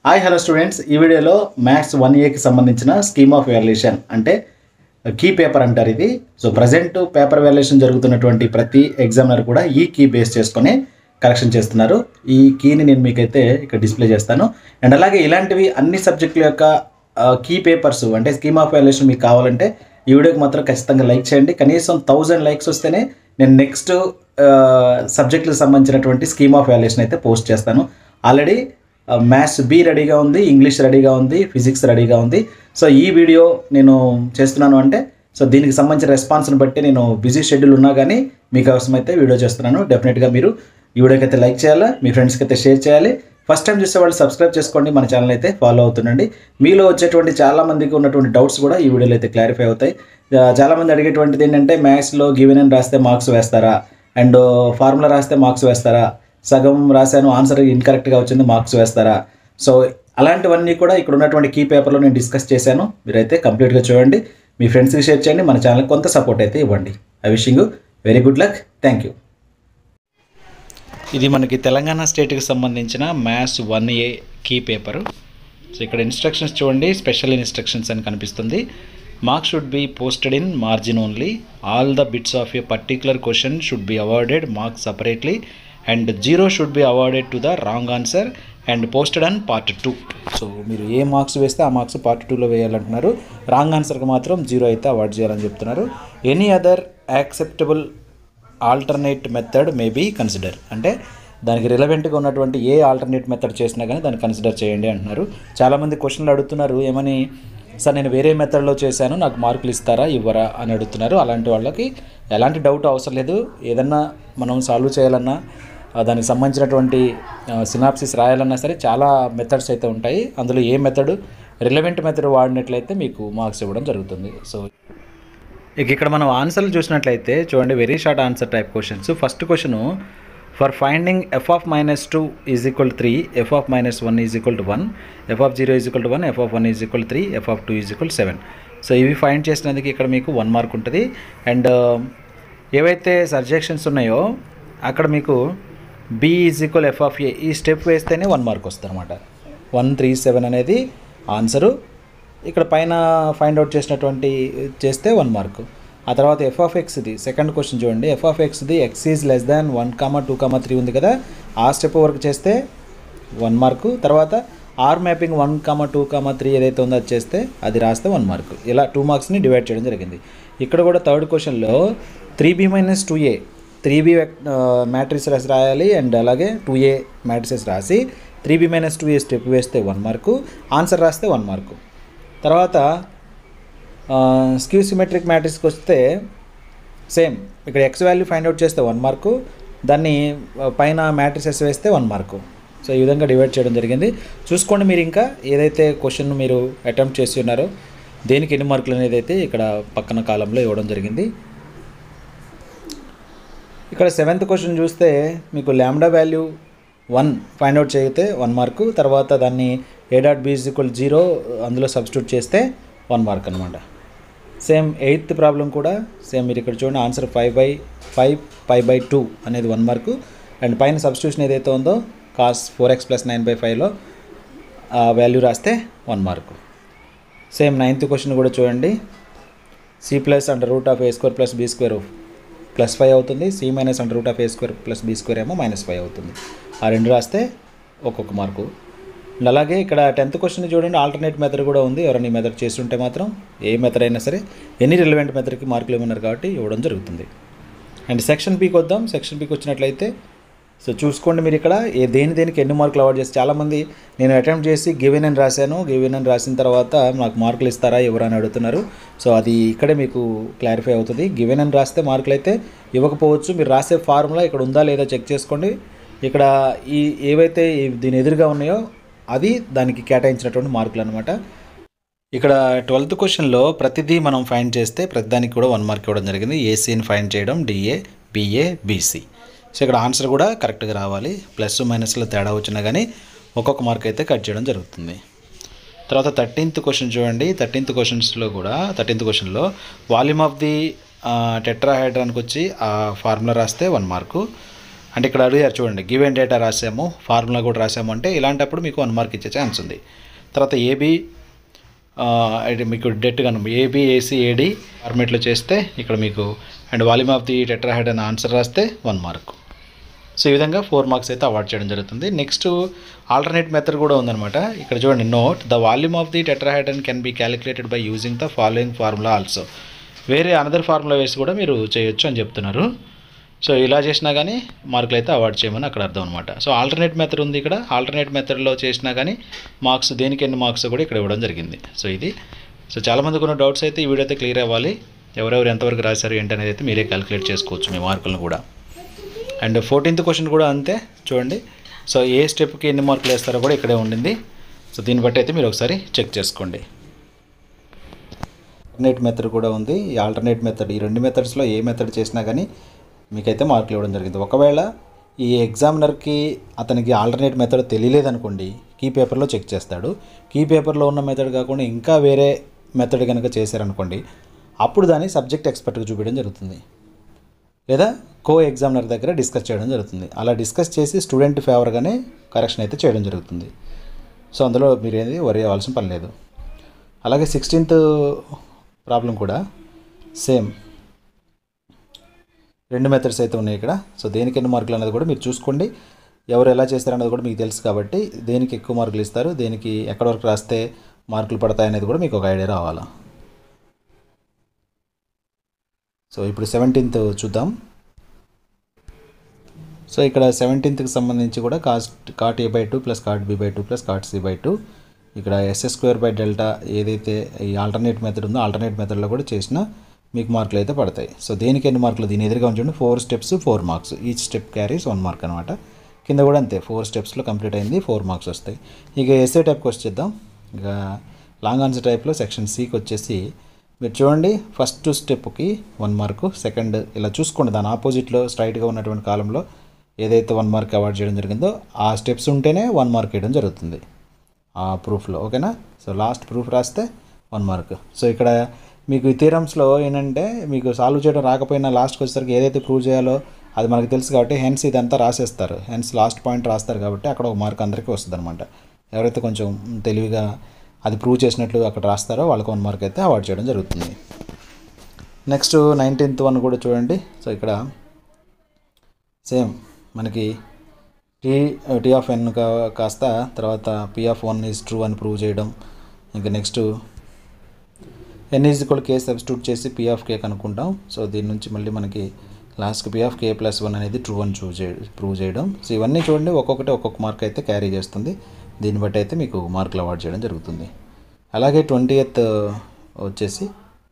hi hello students ఈ వీడియోలో maths one ఏకి సంబంధించిన స్కీమ్ ఆఫ్ వాల్యుయేషన్ అంటే కీ పేపర్ అంటారు ఇది సో ప్రజెంట్ పేపర్ వాల్యుయేషన్ జరుగుతున్నటువంటి ప్రతి ఎగ్జామినర్ కూడా ఈ కీ బేస్ చేసుకొని కరెక్షన్ చేస్తున్నారు ఈ కీని నేను మీకైతే ఇక్కడ డిస్ప్లే చేస్తాను అండ్ అలాగే ఇలాంటివి అన్ని సబ్జెక్టుల యొక్క కీ పేపర్స్ అంటే స్కీమ్ ఆఫ్ వాల్యుయేషన్ మీకు కావాలంటే ఈ వీడియోకి మాత్రం ఖచ్చితంగా లైక్ చేయండి కనీసం థౌజండ్ లైక్స్ వస్తేనే నేను నెక్స్ట్ సబ్జెక్టులకు సంబంధించినటువంటి స్కీమ్ ఆఫ్ వాల్యుయేషన్ అయితే పోస్ట్ చేస్తాను ఆల్రెడీ మ్యాథ్స్ బి రెడీగా ఉంది ఇంగ్లీష్ రెడీగా ఉంది ఫిజిక్స్ రెడీగా ఉంది సో ఈ వీడియో నేను చేస్తున్నాను అంటే సో దీనికి సంబంధించిన రెస్పాన్స్ని బట్టి నేను బిజీ షెడ్యూల్ ఉన్నా కానీ మీకు అవసరమైతే వీడియో చేస్తున్నాను డెఫినెట్గా మీరు ఈ వీడియోకి అయితే లైక్ చేయాలా మీ ఫ్రెండ్స్కి అయితే షేర్ చేయాలి ఫస్ట్ టైం చూసే వాళ్ళు సబ్స్క్రైబ్ చేసుకోండి మన ఛానల్ అయితే ఫాలో అవుతుండండి మీలో వచ్చేటువంటి చాలా మందికి ఉన్నటువంటి డౌట్స్ కూడా ఈ వీడియోలో అయితే క్లారిఫై అవుతాయి ఆ, చాలా మంది అడిగేటువంటిది ఏంటంటే మ్యాథ్స్లో గివెన్ అని రాస్తే మార్క్స్ వేస్తారా అండ్ ఫార్ములా రాస్తే మార్క్స్ వేస్తారా సగం రాశాను ఆన్సర్ ఇన్కరెక్ట్గా వచ్చింది మార్క్స్ వేస్తారా సో అలాంటివన్నీ కూడా ఇక్కడ ఉన్నటువంటి కీ పేపర్లో నేను డిస్కస్ చేశాను మీరైతే కంప్లీట్గా చూడండి మీ ఫ్రెండ్స్కి షేర్ చేయండి మన ఛానల్కి కొంత సపోర్ట్ అయితే ఇవ్వండి I wishing very good luck thank you ఇది మనకి తెలంగాణ స్టేట్కి సంబంధించిన maths one A key paper so ఇక్కడ ఇన్స్ట్రక్షన్స్ చూడండి స్పెషల్ ఇన్స్ట్రక్షన్స్ అని కనిపిస్తుంది marks should be posted in margin only all the bits of a particular question should be awarded marks separately and zero should be awarded to the wrong answer and posted on part two so మీరు ఏ marks వేస్తే ఆ marks part టూలో వేయాలంటున్నారు wrong ఆన్సర్కి మాత్రం zero అయితే award చేయాలని చెప్తున్నారు any other acceptable alternate method may be consider అంటే దానికి రిలవెంట్గా ఉన్నటువంటి ఏ ఆల్టర్నేట్ మెథడ్ చేసినా కానీ దాన్ని కన్సిడర్ చేయండి అంటున్నారు చాలామంది క్వశ్చన్లు అడుగుతున్నారు ఏమని సార్ నేను వేరే మెథడ్లో చేశాను నాకు మార్కులు ఇస్తారా ఇవ్వరా అని అడుగుతున్నారు అలాంటి వాళ్ళకి ఎలాంటి డౌట్ అవసరం లేదు ఏదన్నా మనం సాల్వ్ చేయాలన్నా ఆ, దానికి సంబంధించినటువంటి సినాప్సిస్ రాయాలన్నా సరే చాలా మెథడ్స్ అయితే ఉంటాయి అందులో ఏ మెథడ్ రిలవెంట్ మెథడ్ వాడినట్లయితే మీకు మార్క్స్ ఇవ్వడం జరుగుతుంది సో ఇక ఇక్కడ మనం ఆన్సర్లు చూసినట్లయితే చూడండి very short answer type questions first question for finding F of minus two is equal three F of minus one is equal to one F of zero is equal to one F of one is equal three F of two is equal seven so ఇవి find చేసినందుకు ఇక్కడ మీకు one mark ఉంటుంది and ఏవైతే సబ్జెక్షన్స్ ఉన్నాయో అక్కడ మీకు B is equal F of A ఈ స్టెప్ వేస్తేనే వన్ మార్క్ వస్తుంది అనమాట వన్ త్రీ సెవెన్ అనేది ఆన్సరు ఇక్కడ పైన ఫైండ్ అవుట్ చేసినటువంటి చేస్తే వన్ మార్క్ ఆ తర్వాత ఎఫ్ ఆఫ్ ఎక్స్ది సెకండ్ క్వశ్చన్ చూడండి ఎఫ్ ఆఫ్ ఎక్స్ది X is less than one comma two comma three ఉంది కదా ఆ స్టెప్ వరకు చేస్తే వన్ మార్కు తర్వాత or mapping one comma two comma three ఏదైతే ఉందో అది చేస్తే అది రాస్తే వన్ మార్క్ ఇలా టూ మార్క్స్ని డివైడ్ చేయడం జరిగింది ఇక్కడ కూడా థర్డ్ క్వశ్చన్లో three B minus two A three B matrix రాసి రాయాలి అండ్ అలాగే టూ ఏ మ్యాట్రిసెస్ రాసి three B minus two A step వేస్తే వన్ మార్కు ఆన్సర్ రాస్తే వన్ మార్కు తర్వాత స్క్యూ సిమెట్రిక్ మ్యాట్రిక్స్కి వస్తే సేమ్ ఇక్కడ ఎక్స్ వాల్యూ ఫైండ్ అవుట్ చేస్తే వన్ మార్కు దాన్ని ఆ, పైన మ్యాట్రిసెస్ వేస్తే వన్ మార్కు సో ఈ విధంగా డివైడ్ చేయడం జరిగింది చూసుకోండి మీరు ఇంకా ఏదైతే క్వశ్చన్ మీరు అటెంప్ట్ చేసి ఉన్నారో దేనికి ఎన్ని మార్కులు అనేది అయితే ఇక్కడ పక్కన కాలంలో ఇవ్వడం జరిగింది ఇక్కడ సెవెంత్ క్వశ్చన్ చూస్తే మీకు lambda value one find out చేయితే వన్ మార్కు తర్వాత దాన్ని A dot B equal zero అందులో సబ్స్టిట్యూట్ చేస్తే వన్ మార్క్ అనమాట సేమ్ ఎయిత్ ప్రాబ్లం కూడా సేమ్ మీరు ఇక్కడ చూడండి answer five by five five by two అనేది వన్ మార్కు అండ్ పైన సబ్స్టిట్యూషన్ ఏదైతే ఉందో cos four X plus nine by ఫైవ్లో ఆ వాల్యూ రాస్తే one mark same ninth question కూడా చూడండి C plus under root of A square plus B square plus five అవుతుంది C minus under root of A square plus B square ఏమో minus five అవుతుంది ఆ రెండు రాస్తే ఒక్కొక్క మార్కు అండ్ అలాగే ఇక్కడ టెన్త్ క్వశ్చన్ చూడండి ఆల్టర్నేట్ మెథడ్ కూడా ఉంది ఎవరైనా ఈ మెథడ్ చేస్తుంటే మాత్రం ఏ మెథడ్ అయినా సరే ఎనీ రిలవెంట్ మెథడ్కి మార్కులు ఇవ్వన్నారు కాబట్టి ఇవ్వడం జరుగుతుంది అండ్ సెక్షన్ పీకి వద్దాం సెక్షన్ పీకి వచ్చినట్లయితే సో చూసుకోండి మీరు ఇక్కడ ఏ దేని దేనికి ఎన్ని మార్కులు అవార్డ్ చేసి చాలామంది నేను అటెంప్ట్ చేసి గివెన్ అని రాశాను గివెన్ అని రాసిన తర్వాత నాకు మార్కులు ఇస్తారా ఎవరు అని అడుగుతున్నారు సో అది ఇక్కడే మీకు క్లారిఫై అవుతుంది గివెన్ అని రాస్తే మార్కులు అయితే ఇవ్వకపోవచ్చు మీరు రాసే ఫార్ములా ఇక్కడ ఉందా లేదా చెక్ చేసుకోండి ఇక్కడ ఈ ఏవైతే ఈ దీని ఎదురుగా ఉన్నాయో అది దానికి కేటాయించినటువంటి మార్కులు అనమాట ఇక్కడ ట్వెల్త్ క్వశ్చన్లో ప్రతిదీ మనం ఫైండ్ చేస్తే ప్రతిదానికి కూడా వన్ మార్క్ ఇవ్వడం జరిగింది ఏసీని ఫైండ్ చేయడం డిఏ బిఏ బీసీ సో ఇక్కడ ఆన్సర్ కూడా కరెక్ట్గా రావాలి ప్లస్ మైనస్లో తేడా వచ్చినా కానీ ఒక్కొక్క మార్క్ అయితే కట్ చేయడం జరుగుతుంది తర్వాత థర్టీన్త్ క్వశ్చన్ చూడండి థర్టీన్త్ క్వశ్చన్స్లో కూడా థర్టీన్త్ క్వశ్చన్లో వాల్యూమ్ ఆఫ్ ది టెట్రాహైడ్రాన్కి వచ్చి ఆ ఫార్ములా రాస్తే వన్ మార్కు అంటే ఇక్కడ అడిగారు చూడండి గివెన్ డేటా రాసాము ఫార్ములా కూడా రాసాము అంటే ఇలాంటప్పుడు మీకు వన్ మార్క్ ఇచ్చే ఛాన్స్ ఉంది తర్వాత ఏబీ ఇది మీకు డెట్ కను ఏబి ఏసీ ఏడి ఫార్మేట్లో చేస్తే ఇక్కడ మీకు and volume of the tetrahedron అని ఆన్సర్ రాస్తే వన్ మార్క్ సో ఈ విధంగా ఫోర్ మార్క్స్ అయితే అవార్డ్ చేయడం జరుగుతుంది నెక్స్ట్ ఆల్టర్నేట్ మెథడ్ కూడా ఉందన్నమాట ఇక్కడ చూడండి note the volume of the tetrahedron can be calculated by using the following formula also వేరే అనదర్ ఫార్ములా వేసి కూడా మీరు చేయొచ్చు అని చెప్తున్నారు సో ఇలా చేసినా కానీ మార్కులు అయితే అవార్డ్ చేయమని అక్కడ అర్థం అనమాట సో ఆల్టర్నేట్ మెథడ్ ఉంది ఇక్కడ ఆల్టర్నేట్ మెథడ్లో చేసినా కానీ మార్క్స్ దేనికి ఎన్ని మార్క్స్ కూడా ఇక్కడ ఇవ్వడం జరిగింది సో ఇది సో చాలామందికి ఉన్న డౌట్స్ అయితే ఈ వీడియో అయితే క్లియర్ అవ్వాలి ఎవరెవరు ఎంతవరకు రాశారు ఏంటి అనేది అయితే మీరే క్యాలిక్యులేట్ చేసుకోవచ్చు మీ మార్కులను కూడా అండ్ ఫోర్టీన్త్ క్వశ్చన్ కూడా అంతే చూడండి సో ఏ స్టెప్కి ఎన్ని మార్కులు వేస్తారో కూడా ఇక్కడే ఉండింది సో దీన్ని బట్టి అయితే మీరు ఒకసారి చెక్ చేసుకోండి ఆల్టర్నేట్ మెథడ్ కూడా ఉంది ఈ ఆల్టర్నేట్ మెథడ్ ఈ రెండు మెథడ్స్లో ఏ మెథడ్ చేసినా కానీ మీకైతే మార్కులు ఇవ్వడం జరిగింది ఒకవేళ ఈ ఎగ్జామినర్కి అతనికి ఆల్టర్నేట్ మెథడ్ తెలియలేదనుకోండి కీ పేపర్లో చెక్ చేస్తాడు కీ పేపర్లో ఉన్న మెథడ్ కాకుండా ఇంకా వేరే మెథడ్ కనుక చేశారనుకోండి అప్పుడు దాన్ని సబ్జెక్ట్ ఎక్స్పర్ట్కి చూపించడం జరుగుతుంది లేదా కో ఎగ్జామినర్ దగ్గర డిస్కస్ చేయడం జరుగుతుంది అలా డిస్కస్ చేసి స్టూడెంట్ ఫేవర్గానే కరెక్షన్ అయితే చేయడం జరుగుతుంది సో అందులో మీరు ఏది వరి అవ్వాల్సిన పని లేదు అలాగే సిక్స్టీన్త్ ప్రాబ్లం కూడా సేమ్ రెండు మెథడ్స్ అయితే ఉన్నాయి ఇక్కడ సో దేనికి ఎన్ని మార్కులు అనేది కూడా మీరు చూసుకోండి ఎవరు ఎలా చేస్తారనేది కూడా మీకు తెలుసు కాబట్టి దేనికి ఎక్కువ మార్కులు ఇస్తారు దేనికి ఎక్కడ వరకు రాస్తే మార్కులు పడతాయి అనేది కూడా మీకు ఒక ఐడియా రావాలా సో ఇప్పుడు సెవెంటీన్త్ చూద్దాం సో ఇక్కడ సెవెంటీన్త్కి సంబంధించి కూడా కాస్ట్ cot A by two plus cot B by two plus cot C by two ఇక్కడ ఎస్ఎస్ స్క్వేర్ బై డెల్టా ఏదైతే ఈ ఆల్టర్నేట్ మెథడ్ ఉందో ఆల్టర్నేట్ మెథడ్లో కూడా చేసినా మీకు మార్కులు అయితే పడతాయి సో దేనికి ఎన్ని మార్కులు దీని ఎదురుగా ఉంచండి four steps four marks each step carries one mark అనమాట కింద కూడా అంతే ఫోర్ స్టెప్స్లో కంప్లీట్ అయింది ఫోర్ మార్క్స్ వస్తాయి ఇక ఎస్ఏ టైప్కి వచ్చేద్దాం ఇక లాంగ్ ఆన్సర్ టైప్లో సెక్షన్ సికి వచ్చేసి మీరు చూడండి ఫస్ట్ స్టెప్కి వన్ మార్కు సెకండ్ ఇలా చూసుకోండి దాని ఆపోజిట్లో స్ట్రైట్గా ఉన్నటువంటి కాలంలో ఏదైతే వన్ మార్క్ అవార్డ్ చేయడం జరిగిందో ఆ స్టెప్స్ ఉంటేనే వన్ మార్క్ వేయడం జరుగుతుంది ఆ ప్రూఫ్లో ఓకేనా సో లాస్ట్ ప్రూఫ్ రాస్తే వన్ మార్క్ సో ఇక్కడ మీకు ఈ థీరమ్స్లో ఏంటంటే మీకు సాల్వ్ చేయడం రాకపోయినా లాస్ట్కి వచ్చేసరికి ఏదైతే ప్రూవ్ చేయాలో అది మనకు తెలుసు కాబట్టి హెన్స్ ఇదంతా రాసేస్తారు హెన్స్ లాస్ట్ పాయింట్ రాస్తారు కాబట్టి అక్కడ ఒక మార్క్ అందరికీ వస్తుంది అనమాట ఎవరైతే కొంచెం తెలివిగా అది ప్రూవ్ చేసినట్లు అక్కడ రాస్తారో వాళ్ళకి వన్ మార్క్ అయితే అవార్డ్ చేయడం జరుగుతుంది నెక్స్ట్ నైన్టీన్త్ వన్ కూడా చూడండి సో ఇక్కడ సేమ్ మనకి టీ టీ ఆఫ్ ఎన్ కా- కాస్త తర్వాత P of one is true అని ప్రూవ్ చేయడం ఇంకా next N is equal K substitute చేసి పీ ఆఫ్ కే కనుక్కుంటాం సో దీని నుంచి మళ్ళీ మనకి లాస్ట్కి P of K plus one అనేది ట్రూ అని చూజ్ చే ప్రూవ్ చేయడం సో ఇవన్నీ చూడండి ఒక్కొక్కటి ఒక్కొక్క మార్క్ అయితే క్యారీ చేస్తుంది దీన్ని బట్టి అయితే మీకు మార్కులు అవార్డ్ చేయడం జరుగుతుంది అలాగే ట్వంటీ ఎయిత్ వచ్చేసి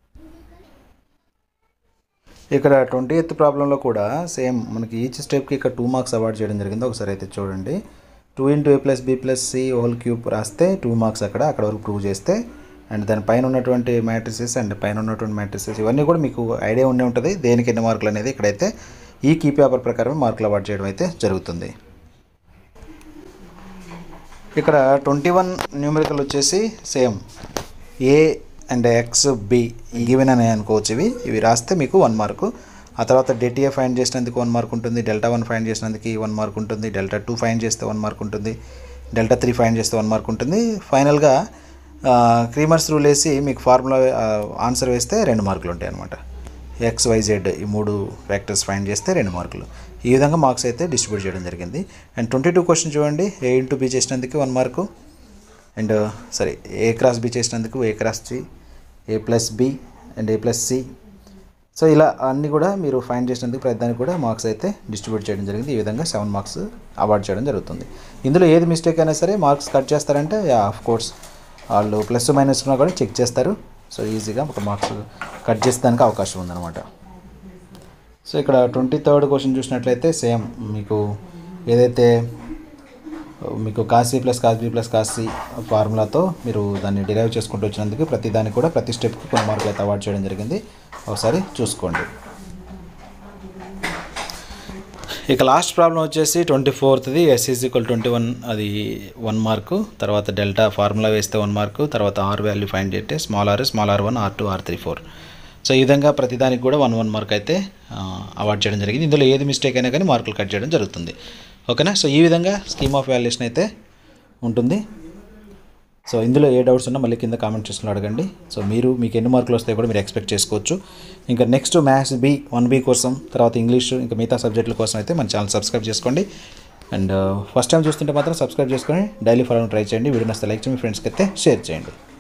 ఇక్కడ ట్వంటీ ఎయిత్ ప్రాబ్లంలో కూడా సేమ్ మనకి ఈచ్ స్టెప్కి ఇక్కడ టూ మార్క్స్ అవార్డ్ చేయడం జరిగింది ఒకసారి అయితే చూడండి two into A plus B plus C whole cube రాస్తే టూ మార్క్స్ అక్కడ అక్కడ వరకు ప్రూవ్ చేస్తే అండ్ దాని పైన ఉన్నటువంటి మ్యాట్రిసెస్ అండ్ పైన ఉన్నటువంటి మ్యాట్రిసెస్ ఇవన్నీ కూడా మీకు ఐడియా ఉండే ఉంటుంది దేనికి ఎన్ని మార్కులు అనేది ఇక్కడైతే ఈ కీ పేపర్ ప్రకారం మార్కులు అవార్డ్ చేయడం అయితే జరుగుతుంది ఇక్కడ ట్వంటీ వన్ న్యూమరికల్ వచ్చేసి same A and X B given అని అనుకోవచ్చు ఇవి ఇవి రాస్తే మీకు వన్ మార్కు ఆ తర్వాత డెటిఏ ఫైండ్ చేసినందుకు వన్ మార్క్ ఉంటుంది డెల్టా వన్ ఫైండ్ చేసినందుకు వన్ మార్క్ ఉంటుంది డెల్టా టూ ఫైండ్ చేస్తే వన్ మార్క్ ఉంటుంది డెల్టా త్రీ ఫైండ్ చేస్తే వన్ మార్క్ ఉంటుంది ఫైనల్గా క్రీమర్స్ రూల్ వేసి మీకు ఫార్ములా ఆన్సర్ వేస్తే రెండు మార్కులు ఉంటాయి అనమాట ఎక్స్ వైజెడ్ ఈ మూడు ఫ్యాక్టర్స్ ఫైండ్ చేస్తే రెండు మార్కులు ఈ విధంగా మార్క్స్ అయితే డిస్ట్రిబ్యూట్ చేయడం జరిగింది అండ్ ట్వంటీ టూ క్వశ్చన్ చూడండి ఏ ఇంటూ బి చేసినందుకు one mark and sorry A cross B చేసినందుకు A cross C A plus B and A plus C so ఇలా అన్నీ కూడా మీరు ఫైండ్ చేసినందుకు ప్రతిదానికి కూడా మార్క్స్ అయితే డిస్ట్రిబ్యూట్ చేయడం జరిగింది ఈ విధంగా సెవెన్ మార్క్స్ అవార్డ్ చేయడం జరుగుతుంది ఇందులో ఏది మిస్టేక్ అయినా సరే మార్క్స్ కట్ చేస్తారంటే ఆఫ్ కోర్స్ వాళ్ళు ప్లస్ మైనస్ ఉన్నా కూడా చెక్ చేస్తారు సో ఈజీగా ఒక మార్క్స్ కట్ చేసేదానికి అవకాశం ఉందన్నమాట సో ఇక్కడ ట్వంటీ థర్డ్ క్వశ్చన్ చూసినట్లయితే సేమ్ మీకు ఏదైతే మీకు cos C plus cos B plus cos C ఫార్ములాతో మీరు దాన్ని డిరైవ్ చేసుకుంటూ వచ్చినందుకు ప్రతి దానికి కూడా ప్రతి స్టెప్కి కొన్ని మార్కులు అయితే అవార్డ్ చేయడం జరిగింది ఒకసారి చూసుకోండి ఇక లాస్ట్ ప్రాబ్లం వచ్చేసి ట్వంటీ ఫోర్త్ది S is equal twenty one అది వన్ మార్కు తర్వాత డెల్టా ఫార్ములా వేస్తే వన్ మార్కు తర్వాత ఆర్ వాల్యూ ఫైండ్ చేస్తే small R small R one R two R three four so ఈ విధంగా ప్రతిదానికి కూడా వన్ వన్ మార్క్ అయితే అవార్డ్ చేయడం జరిగింది ఇందులో ఏది మిస్టేక్ అయినా కానీ మార్కులు కట్ చేయడం జరుగుతుంది ఓకేనా సో ఈ విధంగా స్కీమ్ ఆఫ్ వాల్యుయేషన్ అయితే ఉంటుంది సో ఇందులో ఏ డౌట్స్ ఉన్నా మళ్ళీ కింద కామెంట్ సెక్షన్లో అడగండి సో మీరు మీకు ఎన్ని మార్కులు వస్తాయో కూడా మీరు ఎక్స్పెక్ట్ చేసుకోవచ్చు ఇంకా next maths B one B కోసం తర్వాత ఇంగ్లీష్ ఇంకా మిగతా సబ్జెక్టుల కోసం అయితే మన ఛానల్ సబ్స్క్రైబ్ చేసుకోండి అండ్ ఫస్ట్ టైం చూస్తుంటే మాత్రం సబ్స్క్రైబ్ చేసుకొని డైలీ ఫాలో ట్రై చేయండి వీడియో నస్తే లైక్ చేయండి మీ ఫ్రెండ్స్కి అయితే షేర్ చేయండి